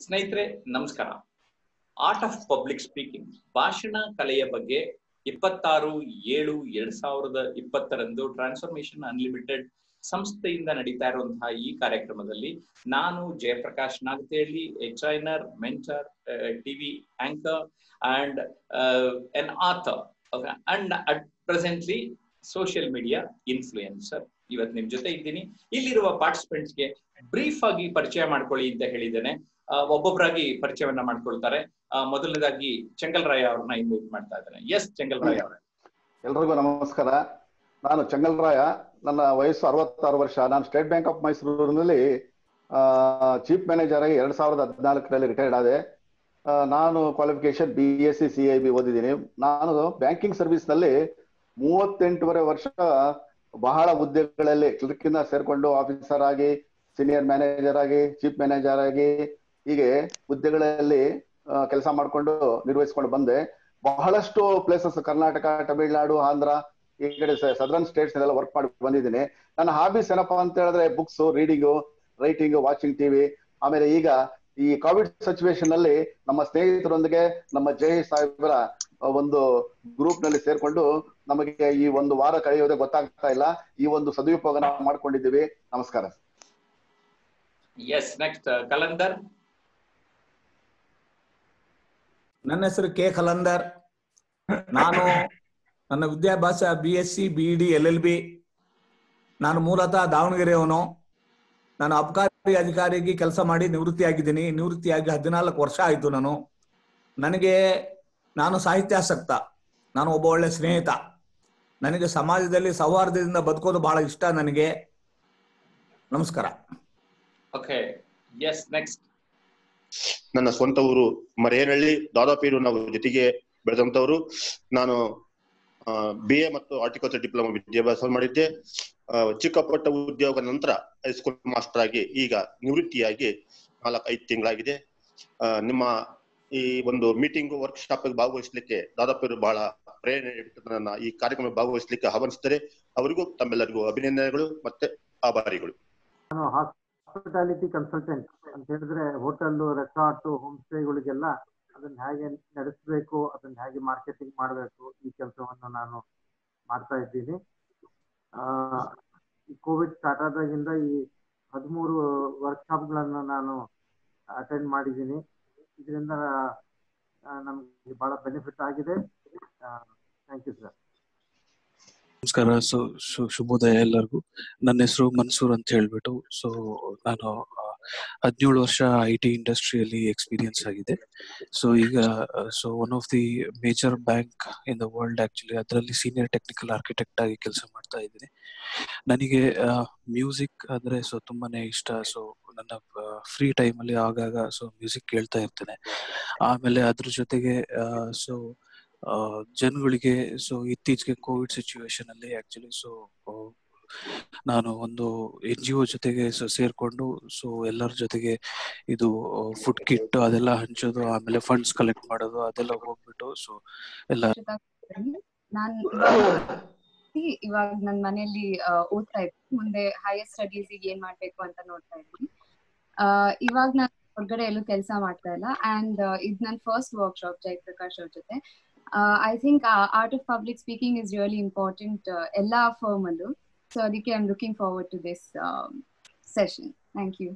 ಸ್ನೇಹಿತರೆ ನಮಸ್ಕಾರ art of public speaking ಭಾಷಣ ಕಲೆಯ ಬಗ್ಗೆ ಇಪ್ಪತ್ತಾರು ಏಳು ಎರಡ್ ಸಾವಿರದ ಇಪ್ಪತ್ತರಂದು ಟ್ರಾನ್ಸ್ಫಾರ್ಮೇಶನ್ ಅನ್ಲಿಮಿಟೆಡ್ ಸಂಸ್ಥೆಯಿಂದ ನಡೀತಾ ಇರುವಂತಹ ಈ ಕಾರ್ಯಕ್ರಮದಲ್ಲಿ ನಾನು ಜಯಪ್ರಕಾಶ್ ನಾಗತೇಳಿ ಎಚೈನರ್ mentor TV anchor and an author and at presently social media influencer ಇವತ್ತು ನಿಮ್ ಜೊತೆ ಇದ್ದೀನಿ ಇಲ್ಲಿರುವ ಪಾರ್ಟಿಸಿಪೆಂಟ್ಸ್ಗೆ ಬ್ರೀಫ್ ಆಗಿ ಪರಿಚಯ ಮಾಡ್ಕೊಳ್ಳಿ ಅಂತ ಹೇಳಿದ್ದೇನೆ ಒಬ್ಬೊಬ್ಬರಾಗಿ ಪರಿಚಯವನ್ನ ಮಾಡ್ಕೊಳ್ತಾರೆ ಮೊದಲನೇದಾಗಿ ಚೆಂಗಲ್ರಾಯ ಅವ್ರನ್ನ ಇನ್ವೈಟ್ ಮಾಡ್ತಾ ಇದ್ದೇನೆ ಎಸ್ ಚೆಂಗಲ್ರಾಯ ಅವರೇ ಎಲ್ರಿಗೂ ನಮಸ್ಕಾರ ನಾನು ಚೆಂಗಲ್ರಾಯ ನನ್ನ ವಯಸ್ಸು ಅರವತ್ತಾರು ವರ್ಷ ನಾನು ಸ್ಟೇಟ್ ಬ್ಯಾಂಕ್ ಆಫ್ ಮೈಸೂರಿನಲ್ಲಿ ಚೀಫ್ ಮ್ಯಾನೇಜರ್ ಆಗಿ ಎರಡ್ ಸಾವಿರದ ಹದಿನಾಲ್ಕರಲ್ಲಿ ರಿಟೈರ್ಡ್ ಆದೆ ನಾನು qualification B S C C I B ಓದಿದ್ದೀನಿ ನಾನು ಬ್ಯಾಂಕಿಂಗ್ ಸರ್ವಿಸ್ ನಲ್ಲಿ ಮೂವತ್ತೆಂಟೂವರೆ ವರ್ಷ ಬಹಳ ಹುದ್ದೆಗಳಲ್ಲಿ ಕ್ಲರ್ಕಿಂದ ಸೇರ್ಕೊಂಡು ಆಫೀಸರ್ ಆಗಿ ಸೀನಿಯರ್ ಮ್ಯಾನೇಜರ್ ಆಗಿ ಚೀಫ್ ಮ್ಯಾನೇಜರ್ ಆಗಿ ಹೀಗೆ ಹುದ್ದೆಗಳಲ್ಲಿ ಕೆಲಸ ಮಾಡಿಕೊಂಡು ನಿರ್ವಹಿಸ್ಕೊಂಡು ಬಂದೆ ಬಹಳಷ್ಟು ಪ್ಲೇಸಸ್ ಕರ್ನಾಟಕ ತಮಿಳುನಾಡು ಆಂಧ್ರ ಈ ಕಡೆ ಸದರ್ನ್ ಸ್ಟೇಟ್ಸ್ ಎಲ್ಲ ವರ್ಕ್ ಮಾಡಿ ಬಂದಿದ್ದೀನಿ ನನ್ನ ಹಾಬೀಸ್ ಏನಪ್ಪಾ ಅಂತ ಹೇಳಿದ್ರೆ books reading writing watching TV ಆಮೇಲೆ ಈಗ ಈ ಕೋವಿಡ್ ಸಿಚುವೇಶನ್ ನಲ್ಲಿ ನಮ್ಮ ಸ್ನೇಹಿತರೊಂದಿಗೆ ನಮ್ಮ ಜೈ ಸಾಹೇಬರ ಒಂದು ಗ್ರೂಪ್ ನಲ್ಲಿ ಸೇರ್ಕೊಂಡು ನಮಗೆ ಈ ಒಂದು ವಾರ ಕಳೆಯೋದೇ ಗೊತ್ತಾಗ್ತಾ ಇಲ್ಲ ಈ ಒಂದು ಸದುಪಯೋಗನ ಮಾಡ್ಕೊಂಡಿದ್ದೀವಿ ನಮಸ್ಕಾರ ಎಸ್ ನೆಕ್ಸ್ಟ್ ಕಲಂದರ್ ನನ್ನ ಹೆಸರು ಕೆ ಖಲಂದರ್ ನಾನು ನನ್ನ ವಿದ್ಯಾಭ್ಯಾಸ B S C B D L L B ನಾನು ಮೂಲತಃ ದಾವಣಗೆರೆಯವನು ನಾನು ಅಬಕಾರಿ ಅಧಿಕಾರಿಗೆ ಕೆಲಸ ಮಾಡಿ ನಿವೃತ್ತಿಯಾಗಿದ್ದೀನಿ ನಿವೃತ್ತಿಯಾಗಿ ಹದಿನಾಲ್ಕು ವರ್ಷ ಆಯಿತು ನಾನು ನನಗೆ ನಾನು ಸಾಹಿತ್ಯಾಸಕ್ತ ನಾನು ಒಬ್ಬ ಒಳ್ಳೆ ಸ್ನೇಹಿತ ನನಗೆ ಸಮಾಜದಲ್ಲಿ ಸೌಹಾರ್ದದಿಂದ ಬದುಕೋದು ಬಹಳ ಇಷ್ಟ ನನಗೆ ನಮಸ್ಕಾರ ಓಕೆ ಎಸ್ ನೆಕ್ಸ್ಟ್ ನನ್ನ ಸ್ವಂತ ಊರು ಮರೇನಹಳ್ಳಿ ದಾದಾಪೀರು ನಾವು ಜೊತೆಗೆ ಬೆಳೆದಂತವರು ನಾನು ಬಿ ಎ ಮತ್ತು ಹಾರ್ಟಿಕಲ್ಚರ್ ಡಿಪ್ಲೊಮಾ ವಿದ್ಯಾಭ್ಯಾಸ ಮಾಡಿದ್ದೆ ಚಿಕ್ಕ ಪುಟ್ಟ ಉದ್ಯೋಗ ನಂತರ ಹೈಸ್ಕೂಲ್ ಮಾಸ್ಟರ್ ಆಗಿ ಈಗ ನಿವೃತ್ತಿಯಾಗಿ ನಾಲ್ಕು ಐದು ತಿಂಗಳಾಗಿದೆ ನಿಮ್ಮ ಈ ಒಂದು ಮೀಟಿಂಗ್ ವರ್ಕ್ ಶಾಪ್ ಭಾಗವಹಿಸ್ಲಿಕ್ಕೆ ದಾದಾಪೀರು ಬಹಳ ಪ್ರೇರಣೆ ನನ್ನ ಈ ಕಾರ್ಯಕ್ರಮ ಭಾಗವಹಿಸ್ಲಿಕ್ಕೆ ಆಹ್ವಾನಿಸಿದರೆ ಅವರಿಗೂ ತಮ್ಮೆಲ್ಲರಿಗೂ ಅಭಿನಂದನೆಗಳು ಮತ್ತೆ ಆಭಾರಿಗಳು ನಾನು ಹಾಸ್ಪಿಟಾಲಿಟಿ ಕನ್ಸಲ್ಟೆಂಟ್ ಅಂತ ಹೇಳಿದ್ರೆ ಹೋಟೆಲ್ ರೆಸಾರ್ಟ್ ಹೋಮ್ ಸ್ಟೇಗಳಿಗೆಲ್ಲ ಅದನ್ನ ಹೇಗೆ ನಡೆಸಬೇಕು ಅದನ್ನ ಹೇಗೆ ಮಾರ್ಕೆಟಿಂಗ್ ಮಾಡಬೇಕು ಈ ಕೆಲಸವನ್ನು ನಾನು ಮಾಡ್ತಾ ಇದ್ದೀನಿ ಈ ಕೋವಿಡ್ ಸ್ಟಾರ್ಟ್ ಆದಾಗಿಂದ ಈ ಹದಿಮೂರು ವರ್ಕ್ಶಾಪ್ಗಳನ್ನು ನಾನು ಅಟೆಂಡ್ ಮಾಡಿದ್ದೀನಿ ಇದರಿಂದ ನಮ್ಗೆ ಬಹಳ ಬೆನಿಫಿಟ್ ಆಗಿದೆ ಥ್ಯಾಂಕ್ ಯು ಸರ್ ನಮಸ್ಕಾರ ಸೊ ಶುಭೋದಯ ಎಲ್ಲರಿಗೂ ನನ್ನ ಹೆಸರು ಮನ್ಸೂರ್ ಅಂತ ಹೇಳ್ಬಿಟ್ಟು ಸೊ ನಾನು ಹದಿನೇಳು ವರ್ಷ ಐ ಟಿ ಇಂಡಸ್ಟ್ರಿಯಲ್ಲಿ ಎಕ್ಸ್ಪೀರಿಯನ್ಸ್ ಆಗಿದೆ ಸೊ ಈಗ so one of the major bank in the world actually ಅದರಲ್ಲಿ ಸೀನಿಯರ್ ಟೆಕ್ನಿಕಲ್ ಆರ್ಕಿಟೆಕ್ಟ್ ಆಗಿ ಕೆಲಸ ಮಾಡ್ತಾ ಇದ್ದೀನಿ ನನಗೆ ಮ್ಯೂಸಿಕ್ ಅಂದ್ರೆ ಸೊ ತುಂಬಾನೇ ಇಷ್ಟ ಸೊ ನನ್ನ ಫ್ರೀ ಟೈಮಲ್ಲಿ ಆಗಾಗ ಸೊ ಮ್ಯೂಸಿಕ್ ಕೇಳ್ತಾ ಇರ್ತೇನೆ ಆಮೇಲೆ ಅದ್ರ ಜೊತೆಗೆ ಸೊ ಜನಗಳಿಗೆ ಸೊ ಇತ್ತೀಚೆಗೆ ಕೋವಿಡ್ ಸಿಚುವೇಶನ್ ಅಲ್ಲಿ ಆಕ್ಚುಲಿ ಸೊ ನಾನು ಒಂದು ಎನ್ ಜಿ ಒ ಜೊತೆಗೆ ಸೊ ಸೇರ್ಕೊಂಡು ಸೊ ಎಲ್ಲರ ಜೊತೆಗೆ ಇದು ಫುಡ್ ಕಿಟ್ ಅದೆಲ್ಲ ಹಂಚೋದು ಆಮೇಲೆ ಫಂಡ್ಸ್ ಕಲೆಕ್ಟ್ ಮಾಡೋದು ಅದೆಲ್ಲ ಹೋಗ್ಬಿಟ್ಟು ಸೊ ಎಲ್ಲ ನಾನ್ ಇವಾಗ ನನ್ ಮನೆಯಲ್ಲಿ ಓದ್ತಾ ಇದ್ದೀನಿ ಮುಂದೆ ಹೈಯರ್ ಸ್ಟಡೀಸ್ ಏನ್ ಮಾಡ್ಬೇಕು ಅಂತ ನೋಡ್ತಾ ಇದ್ದೀನಿ ಇವಾಗ ನಾನು ಹೊರಗಡೆ ಎಲ್ಲೂ ಕೆಲಸ ಮಾಡ್ತಾ ಇಲ್ಲ ಅಂಡ್ ಇದು ನನ್ನ ಫಸ್ಟ್ ವರ್ಕ್ಶಾಪ್ ಜಯಪ್ರಕಾಶ್ ಅವ್ರ ಜೊತೆ I think art of public speaking is really important ಎಲ್ಲಾ ಫರ್ಮ್ ಅಲ್ಲೂ ಸೊ ಅದಕ್ಕೆ I am looking forward to this session thank you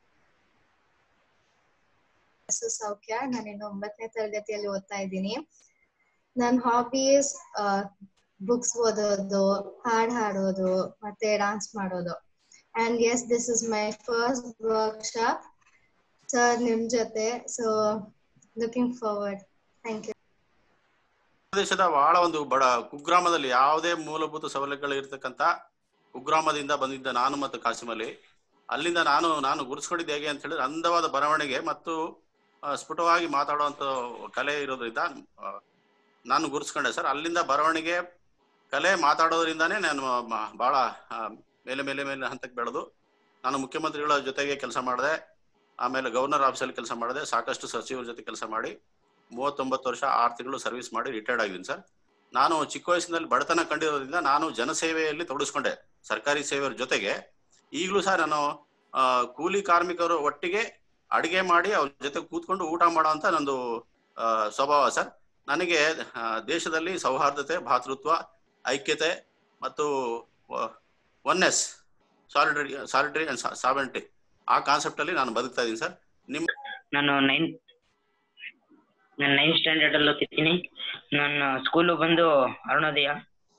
ಸೌಖ್ಯ ನಾನಿನ್ನು ಒಂಬತ್ತನೇ ತರಗತಿಯಲ್ಲಿ ಓದ್ತಾ ಇದ್ದೀನಿ ನನ್ನ ಹಾಬೀಸ್ ಬುಕ್ಸ್ ಓದೋದು ಹಾಡ್ ಹಾಡೋದು ಮತ್ತೆ ಡಾನ್ಸ್ ಮಾಡೋದು and yes this is my first workshop sir ನಿಮ್ ಜೊತೆ so looking forward thank you ಪ್ರದೇಶದ ಬಹಳ ಒಂದು ಬಡ ಕುಗ್ರಾಮದಲ್ಲಿ ಯಾವುದೇ ಮೂಲಭೂತ ಸೌಲಭ್ಯಗಳು ಇರ್ತಕ್ಕಂತ ಕುಗ್ರಾಮದಿಂದ ಬಂದಿದ್ದ ನಾನು ಮತ್ತು ಕಾಸಿಮಲಿ ಅಲ್ಲಿಂದ ನಾನು ನಾನು ಗುರುಸ್ಕೊಂಡಿದ್ದು ಹೇಗೆ ಅಂತ ಹೇಳಿದ್ರೆ ಅಂದವಾದ ಬರವಣಿಗೆ ಮತ್ತು ಸ್ಫುಟವಾಗಿ ಮಾತಾಡುವಂತ ಕಲೆ ಇರೋದ್ರಿಂದ ನಾನು ಗುರುಸ್ಕೊಂಡೆ ಸರ್ ಅಲ್ಲಿಂದ ಬರವಣಿಗೆ ಕಲೆ ಮಾತಾಡೋದ್ರಿಂದಾನೇ ನಾನು ಬಹಳ ಮೇಲೆ ಮೇಲೆ ಮೇಲೆ ಹಂತಕ್ಕೆ ಬೆಳೆದು ನಾನು ಮುಖ್ಯಮಂತ್ರಿಗಳ ಜೊತೆಗೆ ಕೆಲಸ ಮಾಡಿದೆ ಆಮೇಲೆ ಗವರ್ನರ್ ಆಫೀಸಲ್ಲಿ ಕೆಲಸ ಮಾಡಿದೆ ಸಾಕಷ್ಟು ಸಚಿವರ ಜೊತೆ ಕೆಲಸ ಮಾಡಿ ಮೂವತ್ತೊಂಬತ್ತು ವರ್ಷ ಆರು ತಿಂಗಳು ಸರ್ವಿಸ್ ಮಾಡಿ ರಿಟೈರ್ಡ್ ಆಗಿದ್ದೀನಿ ಸರ್ ನಾನು ಚಿಕ್ಕ ವಯಸ್ಸಿನಲ್ಲಿ ಬಡತನ ಕಂಡಿರೋದ್ರಿಂದ ನಾನು ಜನಸೇವೆಯಲ್ಲಿ ತೊಡಗಿಸ್ಕೊಂಡೆ ಸರ್ಕಾರಿ ಸೇವೆಯ ಜೊತೆಗೆ ಈಗಲೂ ಸಹ ನಾನು ಕೂಲಿ ಕಾರ್ಮಿಕರು ಒಟ್ಟಿಗೆ ಅಡಿಗೆ ಮಾಡಿ ಅವ್ರ ಜೊತೆ ಕೂತ್ಕೊಂಡು ಊಟ ಮಾಡೋ ಅಂತ ನಂದು ಆ, ಸ್ವಭಾವ ಸರ್ ನನಗೆ ಆ, ದೇಶದಲ್ಲಿ ಸೌಹಾರ್ದತೆ ಭಾತೃತ್ವ ಐಕ್ಯತೆ ಮತ್ತು ಒನ್ನೆಸ್ ಸಾಲಿಡರಿ ಸಾಲಿಡರಿ ಅಂಡ್ ಸಾವೆಂಟಿ ಆ ಕಾನ್ಸೆಪ್ಟ್ ಅಲ್ಲಿ ನಾನು ಬದುಕ್ತಾ ಇದ್ದೀನಿ ಸರ್ ನಿಮ್ಮ ನಾನು ನೈನ್ ನಾನು ನೈನ್ತ್ ಸ್ಟ್ಯಾಂಡರ್ಡ್ ಅಲ್ಲಿ ಓದ್ತಿದ್ದೀನಿ ನನ್ನ ಸ್ಕೂಲು ಬಂದು ಅರುಣೋದಯ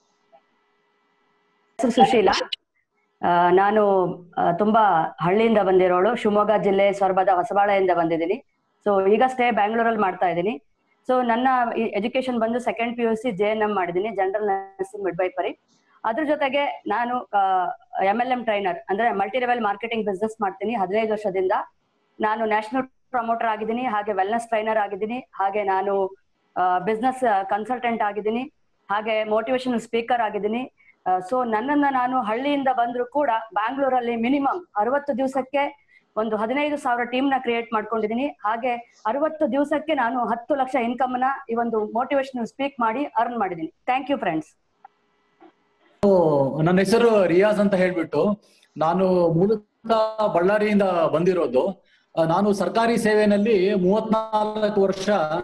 ಹೆಸರು ಸುಶೀಲಾ ಆ, ನಾನು ಆ, ತುಂಬಾ ಹಳ್ಳಿಯಿಂದ ಬಂದಿರೋಳು ಶಿವಮೊಗ್ಗ ಜಿಲ್ಲೆ ಸೊರಬದ ಹೊಸಬಾಳೆಯಿಂದ ಬಂದಿದ್ದೀನಿ ಸೊ ಈಗ ಸ್ಟೇ ಬ್ಯಾಂಗ್ಳೂರಲ್ಲಿ ಮಾಡ್ತಾ ಇದ್ದೀನಿ ಸೊ ನನ್ನ ಎಜುಕೇಶನ್ ಬಂದು second P U C J N M ಮಾಡಿದ್ದೀನಿ ಜನರಲ್ ನರ್ಸಿಂಗ್ ಮಿಡ್ವೈಪರಿ ಅದ್ರ ಜೊತೆಗೆ ನಾನು ಎಮ್ ಎಲ್ ಎಂ ಟ್ರೈನರ್ ಅಂದ್ರೆ ಮಲ್ಟಿ ಲೆವೆಲ್ ಮಾರ್ಕೆಟಿಂಗ್ ಬಿಸ್ನೆಸ್ ಮಾಡ್ತೀನಿ ಹದಿನೈದು ವರ್ಷದಿಂದ ನಾನು ನ್ಯಾಷನಲ್ ಪ್ರಮೋಟರ್ ಆಗಿದ್ದೀನಿ ಹಾಗೆ ವೆಲ್ನೆಸ್ ಟ್ರೈನರ್ ಆಗಿದ್ದೀನಿ ಹಾಗೆ ನಾನು ಬಿಸ್ನೆಸ್ ಕನ್ಸಲ್ಟೆಂಟ್ ಆಗಿದ್ದೀನಿ ಹಾಗೆ ಮೋಟಿವೇಶನಲ್ ಸ್ಪೀಕರ್ ಆಗಿದ್ದೀನಿ ಸೊ ನನ್ನನ್ನ ನಾನು ಹಳ್ಳಿಯಿಂದ ಬಂದ್ರು ಕೂಡ ಬ್ಯಾಂಗ್ಳೂರಲ್ಲಿ ಮಿನಿಮಮ್ ಅರವತ್ತು ದಿವಸಕ್ಕೆ ಒಂದು ಹದಿನೈದು ಸಾವಿರ ಟೀಮ್ ನ ಕ್ರಿಯೇಟ್ ಮಾಡ್ಕೊಂಡಿದ್ದೀನಿ ಹಾಗೆ ಅರವತ್ತು ದಿವಸಕ್ಕೆ ನಾನು ಹತ್ತು ಲಕ್ಷ ಇನ್ಕಮ್ ನ ಈ ಒಂದು ಮೋಟಿವೇಶನಲ್ ಸ್ಪೀಕ್ ಮಾಡಿ ಅರ್ನ್ ಮಾಡಿದ್ದೀನಿ ಥ್ಯಾಂಕ್ ಯು ಫ್ರೆಂಡ್ಸ್ ನನ್ನ ಹೆಸರು ರಿಯಾಜ್ ಅಂತ ಹೇಳ್ಬಿಟ್ಟು ನಾನು ಮೂಲತಃ ಬಳ್ಳಾರಿಯಿಂದ ಬಂದಿರೋದು ಆ, ನಾನು ಸರ್ಕಾರಿ ಸೇವೆಯಲ್ಲಿ ಮೂವತ್ನಾಲ್ಕು ವರ್ಷ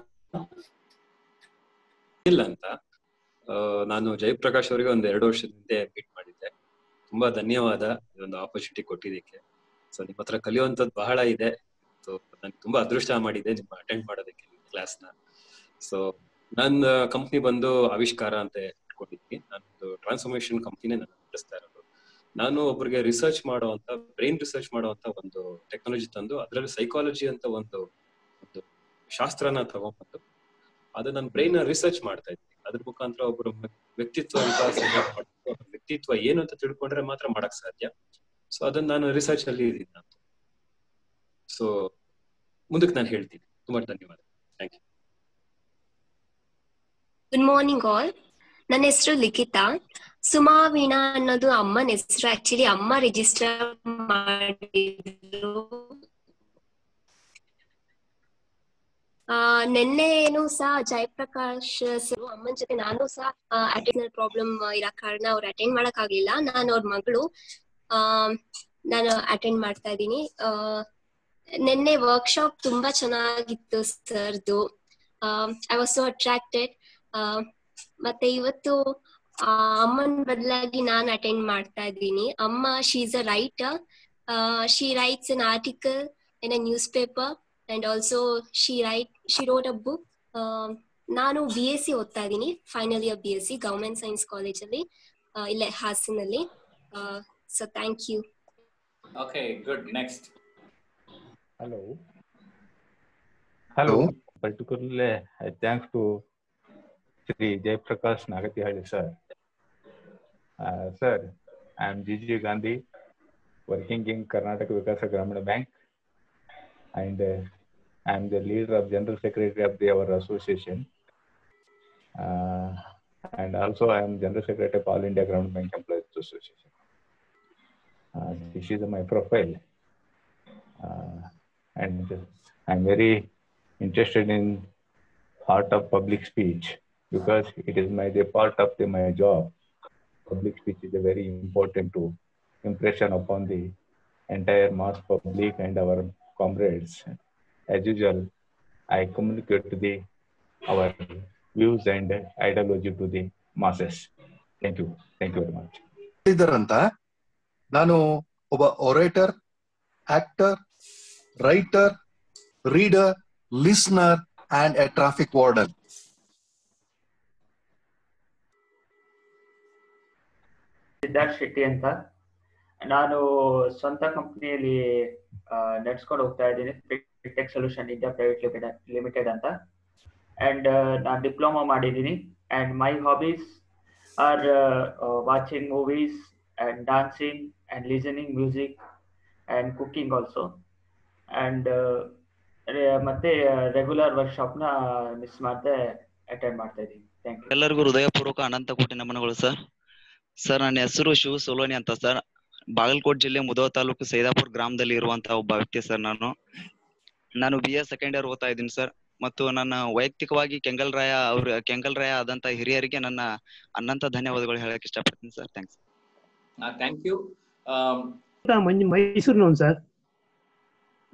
ಇಲ್ಲ ಅಂತ ಆ, ನಾನು ಜಯಪ್ರಕಾಶ್ ಅವರಿಗೆ ಒಂದು ಎರಡು ವರ್ಷದ ಹಿಂದೆ ಮೀಟ್ ಮಾಡಿದ್ದೆ ತುಂಬಾ ಧನ್ಯವಾದ ಇದೊಂದು ಆಪರ್ಚುನಿಟಿ ಕೊಟ್ಟಿದ್ದಕ್ಕೆ ಸೊ ನಿಮ್ಮ ಹತ್ರ ಕಲಿಯುವಂತದ್ದು ಬಹಳ ಇದೆ ಸೊ ನಾನು ತುಂಬಾ ಅದೃಷ್ಟ ಮಾಡಿದೆ ನಿಮ್ಮ ಅಟೆಂಡ್ ಮಾಡೋದಕ್ಕೆ ಕ್ಲಾಸ್ನ ಸೊ ನನ್ನ ಕಂಪ್ನಿ ಬಂದು ಆವಿಷ್ಕಾರ ಅಂತ ಇಟ್ಕೊಂಡಿದ್ದೀನಿ ನಾನೊಂದು ಟ್ರಾನ್ಸ್ಫಾರ್ಮೇಶನ್ ಕಂಪ್ನಿನೇ ನಾನು ನಡೆಸ್ತಾ ಇರೋದು ನಾನು ಒಬ್ಬರಿಗೆ ರಿಸರ್ಚ್ ಮಾಡುವಂತ ಬ್ರೈನ್ ರಿಸರ್ಚ್ ಮಾಡುವಂತ ಒಂದು ಟೆಕ್ನಾಲಜಿ ತಂದು ಅದರಲ್ಲಿ ಸೈಕಾಲಜಿ ಅಂತ ಒಂದು ಒಂದು ಶಾಸ್ತ್ರನ ತಗೊಂಡ್ಬಂದು ಅದು ನನ್ನ ಬ್ರೈನ್ ರಿಸರ್ಚ್ ಮಾಡ್ತಾ ಇದ್ದೀನಿ ಅದ್ರ ಮುಖಾಂತರ ಒಬ್ಬರು ವ್ಯಕ್ತಿತ್ವ ವಿಕಾಸ ಹೇಗ್ ಮಾಡ್ಬೇಕು, ಅವ್ರ ವ್ಯಕ್ತಿತ್ವ ಏನು ಅಂತ ತಿಳ್ಕೊಂಡ್ರೆ ಮಾತ್ರ ಮಾಡಕ್ ಸಾಧ್ಯ ಸೊ ಅದನ್ನ ನಾನು ರಿಸರ್ಚ್ ಅಲ್ಲಿ ಇದ್ದೀನಿ ನಾನು ಸೊ ಮುಂದಕ್ಕೆ ನಾನು ಹೇಳ್ತೀನಿ ತುಂಬಾ ಧನ್ಯವಾದ thank you good morning all ನನ್ನ ಹೆಸರು ಲಿಖಿತಾ ಸುಮಾ ವೀಣಾ ಅನ್ನೋದು ಅಮ್ಮನ ಹೆಸರು ಆಕ್ಚುಲಿ ಅಮ್ಮ ರಿಜಿಸ್ಟರ್ ಮಾಡಿದ್ರು ಆ ನಿನ್ನೆನು ಸಹ ಜಯಪ್ರಕಾಶ್ ಸರ್ ಅಮ್ಮನ ಜೊತೆ ನಾನು ಸಹ ಅಟೆಂಡರ್ ಪ್ರಾಬ್ಲಮ್ ಇರೋ ಕಾರಣ ಅವ್ರು ಅಟೆಂಡ್ ಮಾಡಕ್ ಆಗ್ಲಿಲ್ಲ ನಾನು ಅವ್ರ ಮಗಳು ಆ ನಾನು ಅಟೆಂಡ್ ಮಾಡ್ತಾ ಇದ್ದೀನಿ ಆ ನಿನ್ನೆ ವರ್ಕ್ಶಾಪ್ ತುಂಬಾ ಚೆನ್ನಾಗಿತ್ತು ಸರ್ದು ಐ ವಾಸ್ ಸೋ ಅಟ್ರಾಕ್ಟೆಡ್ ಮತ್ತೆ ಇವತ್ತು ಆ, ಅಮ್ಮನ್ ಬದಲಾಗಿ ನಾನ್ ಅಟೆಂಡ್ ಮಾಡ್ತಾ ಇದ್ದೀನಿ ಅಮ್ಮ she is a writer she writes an article in a newspaper and also she write she wrote a book ನಾನು ಬಿ ಎಸ್ ಸಿ ಓದ್ತಾ ಇದ್ದೀನಿ final year B S C government science ಕಾಲೇಜಲ್ಲಿ ಇಲ್ಲೇ ಹಾಸನಲ್ಲಿ so thank you okay good next Hello. Hello. Particularly, I thanks to Sri Jayaprakash Nagatihalli, sir. Uh, sir, I am Gigi Gandhi, working in Karnataka Vikasa Gramina Bank, and uh, I am the leader of General Secretary of the, our association. Uh, and also, I am General Secretary of All India Gramina Bank Employees Association. Uh, this is my profile. Uh, and I'm very interested in art of public speech because it is my the part of the, my job. Public speech is a very important to impression upon the entire mass public and our comrades. As usual, I communicate to the our views and ideology to the masses. Thank you. Thank you very much. ಇದ್ದಾರಂತ ನಾನು ಒಬ್ಬ orator actor writer reader listener and a traffic warden Siddharth Shetty ಅಂತ ನಾನು ಸ್ವಂತ ಕಂಪ್ನಿಯಲ್ಲಿ ನಡ್ಸ್ಕೊಂಡು ಹೋಗ್ತಾ ಇದ್ದೀನಿ tech solution India private limited limited ಅಂತ ಅಂಡ್ ನಾನು ಡಿಪ್ಲೊಮಾ ಮಾಡಿದ್ದೀನಿ and my hobbies are watching movies and dancing and listening music and cooking also and ಮತ್ತೆ ರೆಗ್ಯುಲರ್ ವರ್ಕ್ಶಾಪ್ನ ಮಿಸ್ ಮಾಡದೆ ಅಟೆಂಡ್ ಮಾಡ್ತಾ ಇದ್ದೀನಿ ಥ್ಯಾಂಕ್ ಯು ಎಲ್ಲರಿಗೂ ಹೃದಯಪೂರ್ವಕ ಅನಂತ ಕೋಟಿ ನಮನಗಳು ಸರ್ ಸರ್ ನನ್ನ ಹೆಸರು ಶಿವ ಸೋಲೋನಿ ಅಂತ ಸರ್ ಬಾಗಲಕೋಟೆ ಜಿಲ್ಲೆ ಮುಧೋಳ ತಾಲೂಕು ಸೈದಾಪುರ ಗ್ರಾಮದಲ್ಲಿ ಇರುವಂತಹ ಒಬ್ಬ ವ್ಯಕ್ತಿ ಸರ್ ನಾನು ನಾನು ಬಿ ಎ ಸೆಕೆಂಡ್ ಇಯರ್ ಓದ್ತಾ ಇದ್ದೀನಿ ಸರ್ ಮತ್ತು ನನ್ನ ವೈಯಕ್ತಿಕವಾಗಿ ಕೆಂಗಲ್ ರಾಯ ಅವ್ರ ಕೆಂಗಲ್ ರಾಯ ಆದಂತ ಹಿರಿಯರಿಗೆ ನನ್ನ ಅನಂತ ಧನ್ಯವಾದಗಳು ಹೇಳಕ್ ಇಷ್ಟಪಡ್ತೀನಿ sir thanks thank you Manju ಮೈಸೂರಿನವನು ಸರ್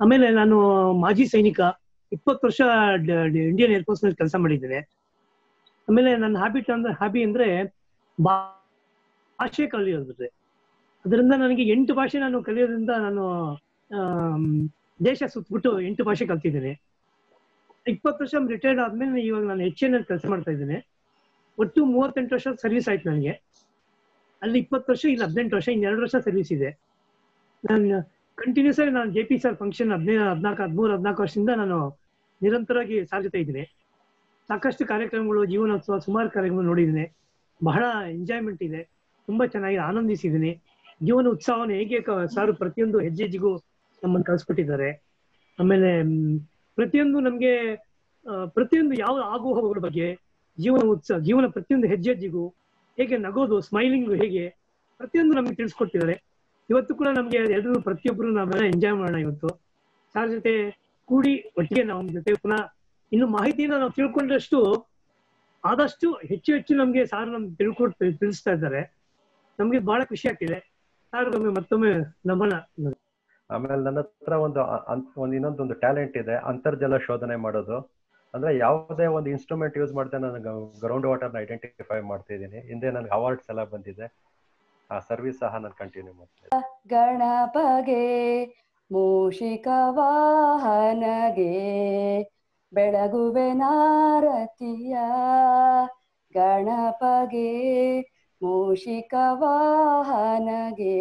ಆಮೇಲೆ ನಾನು ಮಾಜಿ ಸೈನಿಕ ಇಪ್ಪತ್ತು ವರ್ಷ ಇಂಡಿಯನ್ ಏರ್ಫೋರ್ಸ್ ನಲ್ಲಿ ಕೆಲಸ ಮಾಡಿದ್ದೇನೆ ಆಮೇಲೆ ನನ್ನ ಹ್ಯಾಬಿಟ್ ಅಂದ್ರೆ ಹ್ಯಾಬಿ ಅಂದ್ರೆ ಬಾ- ಭಾಷೆ ಕಲಿಯೋದ್ರೆ ಅದರಿಂದ ನನಗೆ ಎಂಟು ಭಾಷೆ ನಾನು ಕಲಿಯೋದ್ರಿಂದ ನಾನು ಆಮ್, ದೇಶ ಸುತ್ತಬಿಟ್ಟು ಎಂಟು ಭಾಷೆ ಕಲ್ತಿದ್ದೇನೆ ಇಪ್ಪತ್ತು ವರ್ಷ ರಿಟೈರ್ಡ್ ಆದ್ಮೇಲೆ ಇವಾಗ ನಾನು ಎಚ್ ಎನ್ ಕೆಲಸ ಮಾಡ್ತಾ ಇದ್ದೇನೆ ಒಟ್ಟು ಮೂವತ್ತೆಂಟು ವರ್ಷ ಸರ್ವಿಸ್ ಆಯ್ತು ನನಗೆ ಅಲ್ಲಿ ಇಪ್ಪತ್ತು ವರ್ಷ ಇಲ್ಲಿ ಹದಿನೆಂಟು ವರ್ಷ ಇನ್ನೆರಡು ವರ್ಷ ಸರ್ವಿಸ್ ಇದೆ ನಾನು ಕಂಟಿನ್ಯೂಸ್ ಆಗಿ ನಾನು ಜೆ ಪಿ ಸರ್ ಫಂಕ್ಷನ್ ಹದಿನೈದು ಹದಿನಾಲ್ಕು ಹದಿಮೂರು ಹದಿನಾಲ್ಕು ವರ್ಷದಿಂದ ನಾನು ನಿರಂತರವಾಗಿ ಸಾರ್ಜುತ್ತಾ ಇದ್ದೀನಿ ಸಾಕಷ್ಟು ಕಾರ್ಯಕ್ರಮಗಳು ಜೀವನೋತ್ಸವ ಸುಮಾರು ಕಾರ್ಯಕ್ರಮ ನೋಡಿದ್ದೀನಿ ಬಹಳ ಎಂಜಾಯ್ಮೆಂಟ್ ಇದೆ ತುಂಬಾ ಚೆನ್ನಾಗಿ ಆನಂದಿಸಿದ್ದೀನಿ ಜೀವನ ಉತ್ಸವವನ್ನು ಹೇಗೆ ಕ- ಸಾರು ಪ್ರತಿಯೊಂದು ಹೆಜ್ಜೆ ಹೆಜ್ಜೆಗೂ ನಮ್ಮನ್ನು ಕಳಿಸ್ಕೊಟ್ಟಿದ್ದಾರೆ ಆಮೇಲೆ ಮ್, ಪ್ರತಿಯೊಂದು ನಮ್ಗೆ ಆ, ಪ್ರತಿಯೊಂದು ಯಾವ ಆಗು ಹೋಗುಗಳ ಬಗ್ಗೆ ಜೀವನ ಉತ್ಸವ ಜೀವನ ಪ್ರತಿಯೊಂದು ಹೆಜ್ಜೆ ಹೆಜ್ಜೆಗೂ ಹೇಗೆ ನಗೋದು ಸ್ಮೈಲಿಂಗ್ ಹೇಗೆ ಪ್ರತಿಯೊಂದು ನಮ್ಗೆ ತಿಳಿಸ್ಕೊಟ್ಟಿದ್ದಾರೆ ಇವತ್ತು ಕೂಡ ನಮ್ಗೆ ಎಲ್ಲರೂ ಪ್ರತಿಯೊಬ್ಬರು ನಾವೆಲ್ಲ ಎಂಜಾಯ್ ಮಾಡೋಣ ಇವತ್ತು ಸಾರ್ ಜೊತೆ ಕೂಡಿ ಒಟ್ಟಿಗೆ ನಾವು ಜೊತೆ ಪುನಃ ಇನ್ನು ಮಾಹಿತಿನ ನಾವು ತಿಳ್ಕೊಂಡಷ್ಟು ಆದಷ್ಟು ಹೆಚ್ಚು ಹೆಚ್ಚು ನಮ್ಗೆ ಸಾರ್ ನಮ್ಗೆ ತಿಳ್ಕೊಟ್ಟು ತಿಳಿಸ್ತಾ ಇದ್ದಾರೆ ನಮ್ಗೆ ಬಹಳ ಖುಷಿ ಆಗ್ತಿದೆ ಸಾರ್ ಒಮ್ಮೆ ಮತ್ತೊಮ್ಮೆ ನಮನ ಆಮೇಲೆ ನನ್ನ ಹತ್ರ ಒಂದು ಅ- ಅನ್- ಒಂದು ಇನ್ನೊಂದೊಂದು ಟ್ಯಾಲೆಂಟ್ ಇದೆ ಅಂತರ್ಜಲ ಶೋಧನೆ ಮಾಡೋದು ಅಂದ್ರೆ ಯಾವುದೇ ಒಂದು ಇನ್ಸ್ಟ್ರೂಮೆಂಟ್ ಯೂಸ್ ಮಾಡ್ತಾ ನಾನು ಗ್ರೌಂಡ್ ವಾಟರ್ನ ಐಡೆಂಟಿಫೈ ಮಾಡ್ತಾ ಇದ್ದೀನಿ ಹಿಂದೆ ನನಗೆ ಅವಾರ್ಡ್ಸ್ ಎಲ್ಲ ಬಂದಿದೆ ಆ ಸರ್ವಿಸ್ ಸಹ ನಾನು ಕಂಟಿನ್ಯೂ ಮಾಡ್ತೀನಿ ಗಣಪಗೆ ಮೂಷಿಕ ವಾಹನಗೆ ಬೆಳಗುವೆ ನಾರತಿಯ ಗಣಪಗೆ ಮೂಷಿಕ ವಾಹನಗೆ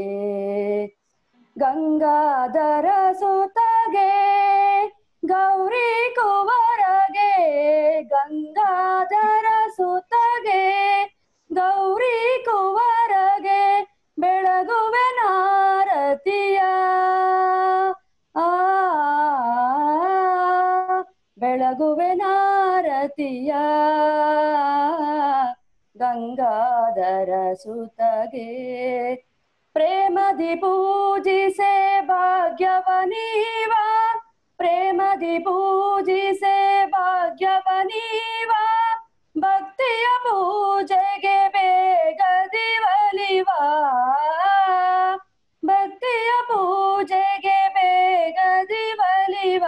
ಗಂಗಾಧರ ಸುತಗೆ ಗೌರಿ ಕುವರಗೆ ಗಂಗಾಧರ ಸುತಗೆ ಗೌರಿ ಕುವರಗೆ ಬೆಳಗುವೆ ನಾರತಿಯ ಆ ಬೆಳಗುವೆ ನಾರತಿಯ ಗಂಗಾಧರ ಸುತಗೆ ಪ್ರೇಮದಿ ಪೂಜಿಸೆ ಭಾಗ್ಯವನೀವ ಪ್ರೇಮದಿ ಪೂಜಿಸೆ ಭಾಗ್ಯವನೀವ ಭಕ್ತಿಯ ಪೂಜೆಗೆ ಬೇಗದಿ ಒಲಿವ ಭಕ್ತಿಯ ಪೂಜೆಗೆ ಬೇಗದಿ ಒಲಿವ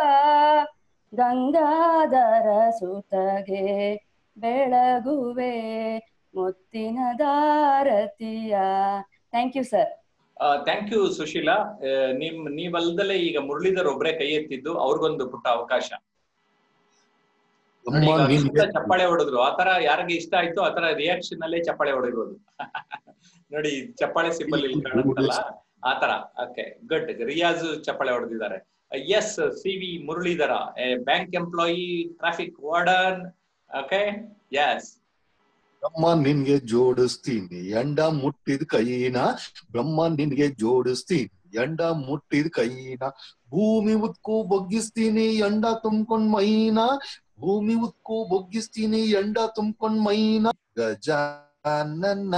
ಗಂಗಾಧರ ಸುತಗೆ ಬೆಳಗುವೆ ಮುತ್ತಿನ ದಾರತಿಯ thank you sir thank you Sushila ಆ, ನಿಮ್ ನೀವಲ್ದಲೇ ಈಗ ಮುರಳೀಧರ್ ಒಬ್ರೇ ಕೈ ಎತ್ತಿದ್ದು ಅವ್ರಿಗೊಂದು ಪುಟ್ಟ ಅವಕಾಶ ನೋಡಿ, ಈಗ ಅಮ್ಮ, ಸುತ್ತ ಚಪ್ಪಾಳೆ ಹೊಡೆದ್ರು ಆತರ ಯಾರಿಗೆ ಇಷ್ಟ ಆಯ್ತು ಆತರ ರಿಯಾಕ್ಷನ್ ಅಲ್ಲೇ ಚಪ್ಪಾಳೆ ಹೊಡೆದಿರೋದು ನೋಡಿ ಚಪ್ಪಾಳೆ ಸಿಂಬಲ್ ಇಲ್ಲಿ ಕಾಣುತ್ತಲ್ಲ ಆತರ ಓಕೆ ಗುಡ್ ರಿಯಾಜ್ ಚಪ್ಪಾಳೆ ಹೊಡೆದಿದ್ದಾರೆ S C V Muralidhara bank employee traffic warden okay yes Brahma ನಿನ್ಗೆ ಜೋಡಿಸ್ತೀನಿ ಎಂಡ ಮುಟ್ಟಿದ ಕೈನ ಬ್ರಹ್ಮ ನಿನ್ಗೆ ಜೋಡಿಸ್ತೀನಿ ಎಂಡ ಮುಟ್ಟಿದ ಕೈನ ಭೂಮಿ ಉತ್ಕು ಬೊಗ್ಗಿಸ್ತೀನಿ ಎಂಡ ತುಂಬ್ಕೊಂಡ್ ಮೈನ ಭೂಮಿ ಉತ್ಕು ಬೊಗ್ಗಿಸ್ತೀನಿ ಎಂಡ ತುಂಬ್ಕೊಂಡ್ ಮೈನ ಗಜಾನನ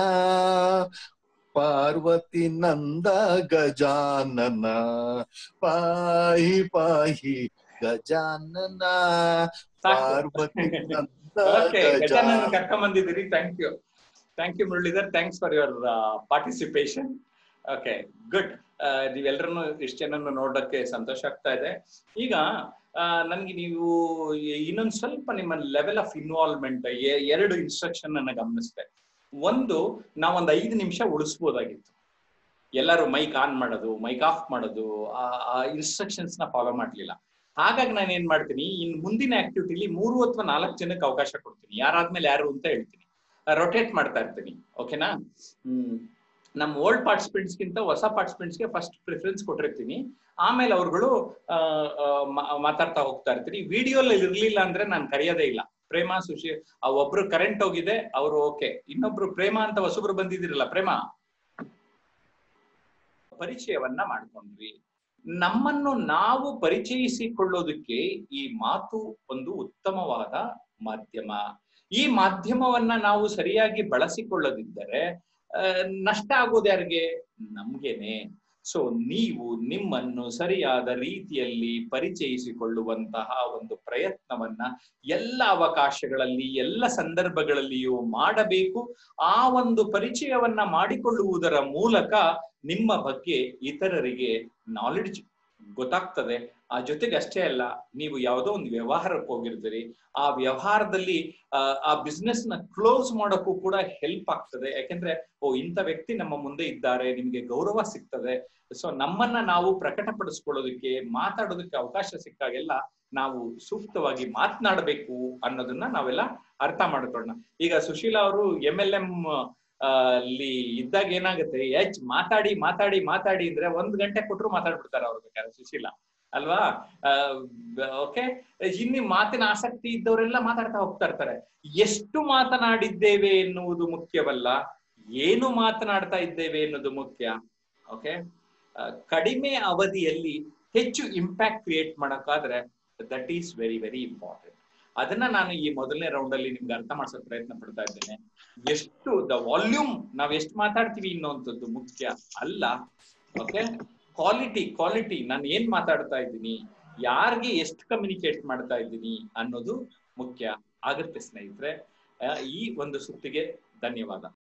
ಪಾರ್ವತಿ ನಂದ ಗಜಾನನ ಪಾಹಿ ಪಾಹಿ ಗಜಾನನ ಪಾರ್ವತಿ ನಂದ ಓಕೆ ಗಜಾನನ್ ಗಜಾನನ ಕರ್ಕೊಂಡ್ ಬಂದಿದ್ದೀರಿ thank you thank you Muralidhar thanks for your participation okay good ನೀವೆಲ್ಲರನ್ನು ಇಷ್ಟು ಜನನ್ನು ನೋಡೋಕ್ಕೆ ಸಂತೋಷ ಆಗ್ತಾ ಇದೆ ಈಗ ಆ, ನನ್ಗೆ ನೀವು ಇನ್ನೊಂದು ಸ್ವಲ್ಪ ನಿಮ್ಮ ಲೆವೆಲ್ ಆಫ್ ಇನ್ವಾಲ್ವ್ಮೆಂಟ್ ಎರಡು ಇನ್ಸ್ಟ್ರಕ್ಷನ್ ನನ್ನ ಗಮನಿಸಿದೆ ಒಂದು ನಾವೊಂದು ಐದು ನಿಮಿಷ ಉಳಿಸ್ಬೋದಾಗಿತ್ತು ಎಲ್ಲರೂ ಮೈಕ್ ಆನ್ ಮಾಡೋದು ಮೈಕ್ ಆಫ್ ಮಾಡೋದು ಆ ಇನ್ಸ್ಟ್ರಕ್ಷನ್ಸ್ ನ ಫಾಲೋ ಮಾಡ್ಲಿಲ್ಲ ಹಾಗಾಗಿ ನಾನು ಏನ್ ಮಾಡ್ತೀನಿ ಇನ್ ಮುಂದಿನ ಆಕ್ಟಿವಿಟಿಲಿ ಮೂರು ಅಥವಾ ನಾಲ್ಕು ಜನಕ್ಕೆ ಅವಕಾಶ ಕೊಡ್ತೀನಿ ಯಾರಾದ್ಮೇಲೆ ಯಾರು ಅಂತ ಹೇಳ್ತೀನಿ ರೊಟೇಟ್ ಮಾಡ್ತಾ ಇರ್ತೀನಿ ಓಕೆನಾ ಹ್ಮ್ ನಮ್ಮ ಓಲ್ಡ್ ಪಾರ್ಟಿಸಿಪೆಂಟ್ಸ್ ಗಿಂತ ಹೊಸ ಪಾರ್ಟಿಸಿಪೆಂಟ್ಸ್ ಗೆ ಫಸ್ಟ್ ಪ್ರಿಫರೆನ್ಸ್ ಕೊಟ್ಟಿರ್ತೀನಿ ಆಮೇಲೆ ಅವ್ರುಗಳು ಆ, ಆ, ಮಾ- ಮಾತಾಡ್ತಾ ಹೋಗ್ತಾ ಇರ್ತೀನಿ ವಿಡಿಯೋಲ್ಲಿ ಇರ್ಲಿಲ್ಲ ಅಂದ್ರೆ ನಾನು ಕರೆಯೋದೇ ಇಲ್ಲ ಪ್ರೇಮ ಸುಶಿ ಆ ಒಬ್ರು ಕರೆಂಟ್ ಹೋಗಿದೆ ಅವರು ಓಕೆ ಇನ್ನೊಬ್ರು ಪ್ರೇಮ ಅಂತ ಹೊಸಬ್ರು ಬಂದಿದ್ದೀರಲ್ಲ ಪ್ರೇಮ ಪರಿಚಯವನ್ನ ಮಾಡ್ಕೊಂಡ್ವಿ ನಮ್ಮನ್ನು ನಾವು ಪರಿಚಯಿಸಿಕೊಳ್ಳೋದಕ್ಕೆ ಈ ಮಾತು ಒಂದು ಉತ್ತಮವಾದ ಮಾಧ್ಯಮ ಈ ಮಾಧ್ಯಮವನ್ನ ನಾವು ಸರಿಯಾಗಿ ಬಳಸಿಕೊಳ್ಳದಿದ್ದರೆ ಆ, ನಷ್ಟ ಆಗೋದು ಯಾರಿಗೆ ನಮ್ಗೇನೆ ಸೊ ನೀವು ನಿಮ್ಮನ್ನು ಸರಿಯಾದ ರೀತಿಯಲ್ಲಿ ಪರಿಚಯಿಸಿಕೊಳ್ಳುವಂತಹ ಒಂದು ಪ್ರಯತ್ನವನ್ನ ಎಲ್ಲ ಅವಕಾಶಗಳಲ್ಲಿ ಎಲ್ಲ ಸಂದರ್ಭಗಳಲ್ಲಿಯೂ ಮಾಡಬೇಕು ಆ ಒಂದು ಪರಿಚಯವನ್ನ ಮಾಡಿಕೊಳ್ಳುವುದರ ಮೂಲಕ ನಿಮ್ಮ ಬಗ್ಗೆ ಇತರರಿಗೆ ನಾಲೆಡ್ಜ್ ಗೊತ್ತಾಗ್ತದೆ ಆ ಜೊತೆಗೆ ಅಷ್ಟೇ ಅಲ್ಲ ನೀವು ಯಾವುದೋ ಒಂದು ವ್ಯವಹಾರಕ್ಕೆ ಹೋಗಿರ್ತೀರಿ ಆ ವ್ಯವಹಾರದಲ್ಲಿ ಆ, ಆ ಬಿಸ್ನೆಸ್ ನ ಕ್ಲೋಸ್ ಮಾಡೋಕ್ಕೂ ಕೂಡ ಹೆಲ್ಪ್ ಆಗ್ತದೆ ಯಾಕೆಂದ್ರೆ ಓ ಇಂಥ ವ್ಯಕ್ತಿ ನಮ್ಮ ಮುಂದೆ ಇದ್ದಾರೆ ನಿಮ್ಗೆ ಗೌರವ ಸಿಗ್ತದೆ ಸೊ ನಮ್ಮನ್ನ ನಾವು ಪ್ರಕಟಪಡಿಸ್ಕೊಳ್ಳೋದಕ್ಕೆ ಮಾತಾಡೋದಕ್ಕೆ ಅವಕಾಶ ಸಿಕ್ಕಾಗೆಲ್ಲ ನಾವು ಸೂಕ್ತವಾಗಿ ಮಾತನಾಡಬೇಕು ಅನ್ನೋದನ್ನ ನಾವೆಲ್ಲ ಅರ್ಥ ಮಾಡ್ಕೊಳ್ಳೋಣ ಈಗ ಸುಶೀಲಾ ಅವರು ಎಂ ಎಲ್ ಎಂ ಅಲ್ಲಿ ಇದ್ದಾಗ ಏನಾಗುತ್ತೆ ಎಚ್ ಮಾತಾಡಿ ಮಾತಾಡಿ ಮಾತಾಡಿ ಅಂದ್ರೆ ಒಂದ್ ಗಂಟೆ ಕೊಟ್ರು ಮಾತಾಡ್ಬಿಡ್ತಾರೆ ಅವ್ರ ಬೇಕಾದ್ರೆ ಸುಶೀಲಾ ಅಲ್ವಾ ಓಕೆ ಇನ್ನು ಮಾತಿನ ಆಸಕ್ತಿ ಇದ್ದವರೆಲ್ಲ ಮಾತಾಡ್ತಾ ಹೋಗ್ತಾ ಇರ್ತಾರೆ ಎಷ್ಟು ಮಾತನಾಡಿದ್ದೇವೆ ಎನ್ನುವುದು ಮುಖ್ಯವಲ್ಲ ಏನು ಮಾತನಾಡ್ತಾ ಇದ್ದೇವೆ ಎನ್ನುವುದು ಮುಖ್ಯ ಓಕೆ ಕಡಿಮೆ ಅವಧಿಯಲ್ಲಿ ಹೆಚ್ಚು ಇಂಪ್ಯಾಕ್ಟ್ ಕ್ರಿಯೇಟ್ ಮಾಡಕ್ಕಾದ್ರೆ that is very very important ಅದನ್ನ ನಾನು ಈ ಮೊದಲನೇ ರೌಂಡ್ ಅಲ್ಲಿ ನಿಮ್ಗೆ ಅರ್ಥ ಮಾಡಿಸೋ ಪ್ರಯತ್ನ ಪಡ್ತಾ ಇದ್ದೇನೆ ಎಷ್ಟು ದ ವಾಲ್ಯೂಮ್ ನಾವ್ ಎಷ್ಟು ಮಾತಾಡ್ತೀವಿ ಅನ್ನೋಂಥದ್ದು ಮುಖ್ಯ ಅಲ್ಲ ಓಕೆ ಕ್ವಾಲಿಟಿ ಕ್ವಾಲಿಟಿ ನಾನು ಏನ್ ಮಾತಾಡ್ತಾ ಇದ್ದೀನಿ ಯಾರಿಗೆ ಎಷ್ಟು ಕಮ್ಯುನಿಕೇಟ್ ಮಾಡ್ತಾ ಇದ್ದೀನಿ ಅನ್ನೋದು ಮುಖ್ಯ ಆಗುತ್ತೆ ಸ್ನೇಹಿತರೆ ಆ, ಈ ಒಂದು ಸುತ್ತಿಗೆ ಧನ್ಯವಾದ